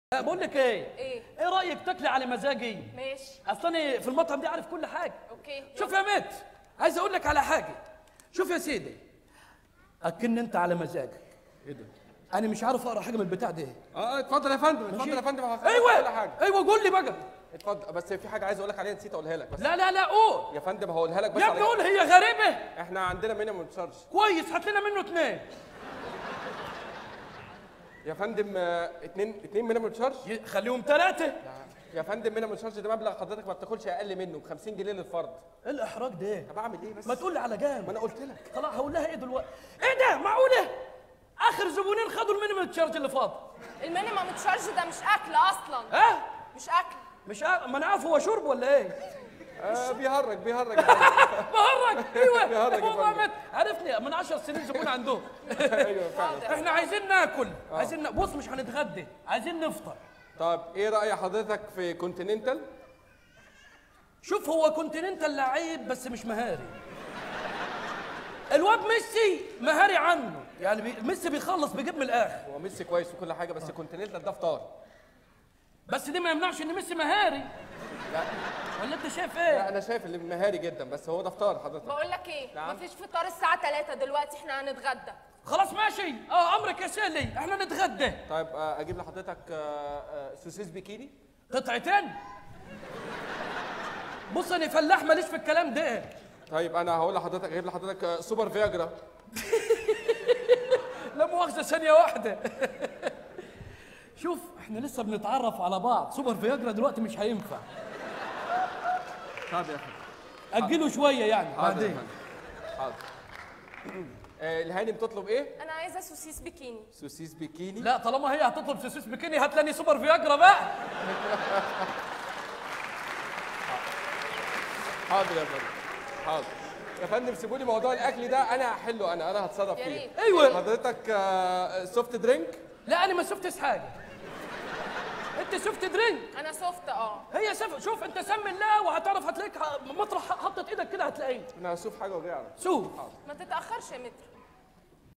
أه، بقول لك ايه ايه ايه رايك تاكلي على مزاجي ماشي اصل انا في المطعم دي عارف كل حاجه اوكي شوف يا مت عايز اقول لك على حاجه شوف يا سيدي اكن انت على مزاجك ايه ده؟ انا مش عارف اقرا حاجه من البتاع ده اه اتفضل يا فندم ماشي؟ اتفضل يا فندم هفهمك كل ايوه حاجه ايوه قول لي بقى اتفضل بس في حاجه عايز اقول لك عليها نسيت اقولها لك بس لا لا لا قول يا فندم هقولها لك بس يا على- ابني قول هي غريبه احنا عندنا مينيمم تشارج كويس هات لنا منه اثنين يا فندم آه، اتنين اتنين مينيمم تشارج خليهم ثلاثه يا فندم مينيمم تشارج ده مبلغ حضرتك ما بتاكلش اقل منه ب 50 جنيه للفرد ايه الاحراج ده طب اعمل ايه بس ما تقول لي على ما جنب انا قلت لك خلاص هقول لها ايه دلوقتي ايه ده معقوله اخر زبونين خدوا المينيمم تشارج اللي فاضل المينيمم تشارج ده مش اكل اصلا ها مش اكل مش عارف ما انا عارف هو شرب ولا ايه آه بيهرج بيهرج يا فندم. بهرج ايوه بيهرج يا هو فندم. مات. عرفني من 10 سنين زبون عندهم ايوه فعلا احنا عايزين ناكل عايزين نا... بص مش هنتغدى عايزين نفطر طب ايه راي حضرتك في كونتيننتال شوف هو كونتيننتال لعيب بس مش مهاري الواد ميسي مهاري عنه يعني بي... ميسي بيخلص بيجيب من الاخر هو ميسي كويس وكل حاجه بس كونتيننتال ده فطار بس دي ما يمنعش ان ميسي مهاري لا ولا انت شايف لا ايه انا شايف اللي مهاري جدا بس هو ده فطار حضرتك بقول لك ايه نعم. مفيش فطار الساعه 3 دلوقتي احنا هنتغدى خلاص ماشي اه امرك يا سيلي احنا نتغدى طيب آه، اجيب لحضرتك آه، آه، سوسيس بيكيني قطعتين بص انا فلاح ماليش في الكلام ده طيب انا هقول لحضرتك اجيب لحضرتك آه، سوبر فياجرا لا مؤاخذة ثانية واحدة شوف احنا لسه بنتعرف على بعض سوبر فياجرا دلوقتي مش هينفع طب يا فندم اجله شوية يعني حاضر يا بعدين فندم حاضر آه، الهاني بتطلب ايه؟ انا عايزه سوسيس بيكيني سوسيس بيكيني لا طالما هي هتطلب سوسيس بكيني هات لاني سوبر فياجرا بقى حاضر يا فندم حاضر يا فندم سيبوا لي موضوع الاكل ده انا هحله انا انا هتصرف يا فيه ريت. ايوه حضرتك آه، سوفت درينك لا انا ما شفتش حاجة انت شفت درينك انا سوفت اه هي سف... شوف انت سمي الله وهتعرف هتلاقيك ه- مطرح حطت ايدك كده هتلاقيه انا هشوف حاجه وجاي على شوف ما تتاخرش يا متر